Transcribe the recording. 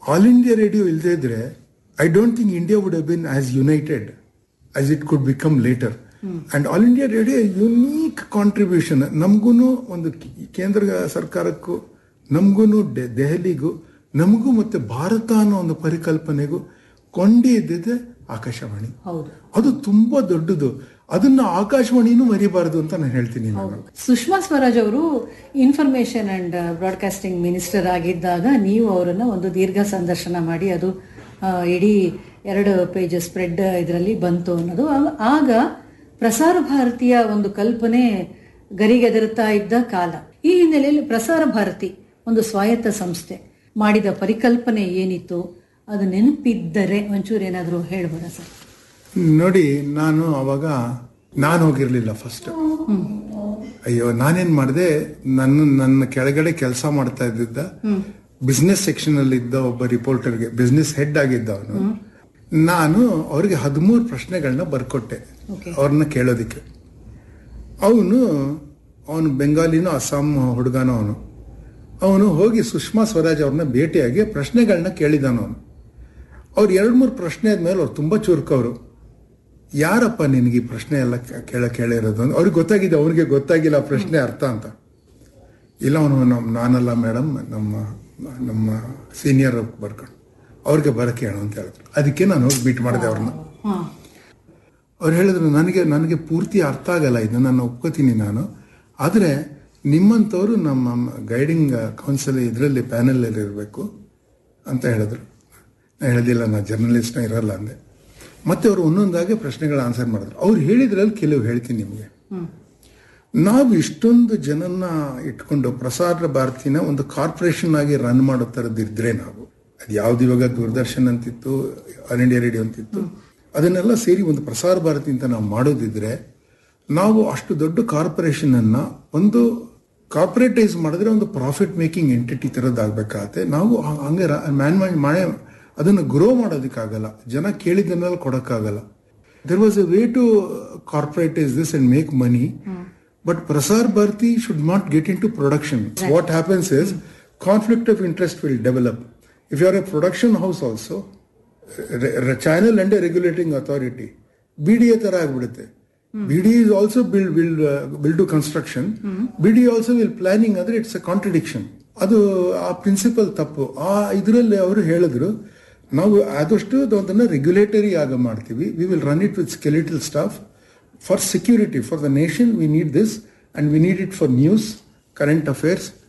All India radio ಇಲ್ಲದೆ ಇದ್ರೆ I don't think India would have been as united as it could become later and All India Radio unique contribution ನಮಗೂ ಒಂದು ಕೇಂದ್ರ ಸರ್ಕಾರಕ್ಕೂ ನಮಗೂ ದೆಹಲಿಗೂ ನಮಗೂ ಮತ್ತೆ ಭಾರತ ಅನ್ನೋ ಒಂದು ಪರಿಕಲ್ಪನೆಗೂ ಕೊಂಡಿ ಇದ್ದಿದ್ದೆ ಆಕಾಶವಾಣಿ ಹೌದು ಅದು ತುಂಬಾ ದೊಡ್ಡದು ಅದನ್ನ ಆಕಾಶವಾಣಿನೂ ಮರಿಬಾರದು ಅಂತ ನಾನು ಹೇಳ್ತೀನಿ ನಾನು ಸುಷ್ಮಾ ಸ್ವರಾಜ್ ಅವರು ಇನ್ಫಾರ್ಮೇಶನ್ ಅಂಡ್ ಬ್ರಾಡ್ಕಾಸ್ಟಿಂಗ್ ಮಿನಿಸ್ಟರ್ ಆಗಿದ್ದಾಗ ನೀವು ಅವರನ್ನ ಒಂದು ದೀರ್ಘ ಸಂದರ್ಶನ ಮಾಡಿ ಅದು ಆ, ಇಡೀ ಎರಡು ಪೇಜ್ ಸ್ಪ್ರೆಡ್ ಇದರಲ್ಲಿ ಬಂತು ಅನ್ನೋದು ಆ- ಆಗ ಪ್ರಸಾರ ಭಾರತಿಯ ಒಂದು ಕಲ್ಪನೆ ಗರಿಗೆದರುತ್ತಾ ಇದ್ದ ಕಾಲ ಈ ಹಿನ್ನೆಲೆಯಲ್ಲಿ ಪ್ರಸಾರ ಭಾರತಿ ಒಂದು ಸ್ವಾಯತ್ತ ಸಂಸ್ಥೆ ಮಾಡಿದ ಪರಿಕಲ್ಪನೆ ಏನಿತ್ತು ಅದು ನೆನಪಿದ್ದರೆ ಒಂಚೂರು ಏನಾದರೂ ಹೇಳ್ಬೋದ ಸರ್ ನೋಡಿ ನಾನು ಅವಾಗ ನಾನು ಹೋಗಿರ್ಲಿಲ್ಲ ಫಸ್ಟ್ ಅಯ್ಯೋ ನಾನೇನ್ ಮಾಡಿದೆ ನನ್ನ ನನ್ನ ಕೆಳಗಡೆ ಕೆಲಸ ಮಾಡ್ತಾ ಇದ್ದಿದ್ದ ಬಿಸ್ನೆಸ್ ಸೆಕ್ಷನ್ ಅಲ್ಲಿ ಇದ್ದ ಒಬ್ಬ ರಿಪೋರ್ಟರ್ಗೆ ಬಿಸ್ನೆಸ್ ಹೆಡ್ ಆಗಿದ್ದ ಅವನು ನಾನು ಅವ್ರಿಗೆ ಹದಿಮೂರು ಪ್ರಶ್ನೆಗಳನ್ನ ಬರ್ಕೊಟ್ಟೆ Okay. ಅವ್ರನ್ನ ಕೇಳೋದಿಕ್ಕೆ ಅವನು ಅವನು ಬೆಂಗಾಲಿನೋ ಅಸ್ಸಾಂ ಹುಡುಗನೋ ಅವನು ಅವನು ಹೋಗಿ ಸುಷ್ಮಾ ಸ್ವರಾಜ್ ಅವ್ರನ್ನ ಭೇಟಿಯಾಗಿ ಪ್ರಶ್ನೆಗಳನ್ನ ಕೇಳಿದಾನ ಅವನು ಅವ್ರು ಎರಡು ಮೂರು ಪ್ರಶ್ನೆ ಆದ್ಮೇಲೆ ಅವ್ರು ತುಂಬಾ ಚುರುಕವರು ಯಾರಪ್ಪ ನಿನಗೆ ಈ ಪ್ರಶ್ನೆ ಎಲ್ಲ ಕೆ- ಕೇಳ ಕೇಳಿರೋದು ಅಂತ ಅವ್ರಿಗೆ ಗೊತ್ತಾಗಿದೆ ಅವ್ರಿಗೆ ಗೊತ್ತಾಗಿಲ್ಲ ಆ ಪ್ರಶ್ನೆ ಅರ್ಥ ಅಂತ ಇಲ್ಲ ಅವನು ನಮ್ಮ ನಾನಲ್ಲ ಮೇಡಮ್ ನಮ್ಮ ನಮ್ಮ ಸೀನಿಯರ್ ಬರ್ಕೊಂಡು ಅವ್ರಿಗೆ ಬರಕ್ಕೆ ಹೇಳು ಅಂತ ಹೇಳಿದ್ರು ಅದಕ್ಕೆ ನಾನು ಹೋಗಿ ಮೀಟ್ ಮಾಡಿದೆ ಅವ್ರನ್ನ ಹಾ ಅವ್ರು ಹೇಳಿದ್ರು ನನಗೆ ನನಗೆ ಪೂರ್ತಿ ಅರ್ಥ ಆಗಲ್ಲ ಇದು ನಾನು ಒಪ್ಕೋತೀನಿ ನಾನು ಆದರೆ ನಿಮ್ಮಂಥವ್ರು ನಮ್ಮ ಗೈಡಿಂಗ್ ಕೌನ್ಸಿಲ್ ಇದರಲ್ಲಿ ಪ್ಯಾನಲಲ್ಲಿ ಇರಬೇಕು ಅಂತ ಹೇಳಿದ್ರು ನಾನು ಹೇಳಿದಿಲ್ಲ ನಾನು ಜರ್ನಲಿಸ್ಟ್ನ ಇರಲ್ಲ ಅಂದೆ ಮತ್ತೆ ಅವರು ಒಂದೊಂದಾಗಿ ಪ್ರಶ್ನೆಗಳ ಆನ್ಸರ್ ಮಾಡಿದ್ರು ಅವ್ರು ಹೇಳಿದ್ರಲ್ಲಿ ಕೆಲವು ಹೇಳ್ತೀನಿ ನಿಮಗೆ ನಾವು ಇಷ್ಟೊಂದು ಜನನ್ನ ಇಟ್ಕೊಂಡು ಪ್ರಸಾರ ಭಾರತಿನ ಒಂದು ಕಾರ್ಪೊರೇಷನ್ ಆಗಿ ರನ್ ಮಾಡೋ ಥರದ್ದಿದ್ರೆ ನಾವು ಅದು ಯಾವ್ದು ಇವಾಗ ದೂರದರ್ಶನ್ ಅಂತಿತ್ತು ಆಲ್ ಇಂಡಿಯಾ ರೇಡಿಯೋ ಅಂತಿತ್ತು ಅದನ್ನೆಲ್ಲ ಸೇರಿ ಒಂದು ಪ್ರಸಾರ ಭಾರತಿ ಅಂತ ನಾವು ಮಾಡೋದಿದ್ರೆ ನಾವು ಅಷ್ಟು ದೊಡ್ಡ ಕಾರ್ಪೊರೇಷನ್ ಅನ್ನ ಒಂದು ಕಾರ್ಪೊರೇಟೈಸ್ ಮಾಡಿದ್ರೆ ಒಂದು ಪ್ರಾಫಿಟ್ ಮೇಕಿಂಗ್ ಎಂಟಿಟಿ ಥರದ್ದಾಗಬೇಕಾಗತ್ತೆ ನಾವು ಹ- ಹಂಗೆ ಮ್ಯಾನ್ ಮಾಡಿ ಅದನ್ನು ಗ್ರೋ ಮಾಡೋದಕ್ಕಾಗಲ್ಲ ಜನ ಕೇಳಿದ್ದನ್ನೆಲ್ಲ ಕೊಡೋಕ್ಕಾಗಲ್ಲ there was a way to corporatize this and make money but prasar bharati should not get into production what happens is conflict of interest will develop if you are a production house also re- re- channel and a regulating authority BDA ತರ ಆಗ್ಬಿಡುತ್ತೆ BDA is also build build uh, will do construction BDA also will planning ಅಂದ್ರೆ it's a contradiction ಅದು ಆ principal ತಪ್ಪು ಆ ಇದರಲ್ಲಿ ಅವರು ಹೇಳಿದ್ರು ನಾವು ಆದಷ್ಟು ಅದನ್ನ ರೆಗ್ಯುಲೇಟರಿ ಆಗ ಮಾಡ್ತೀವಿ we will run it with skeletal staff for security for the nation we need this and we need it for news current affairs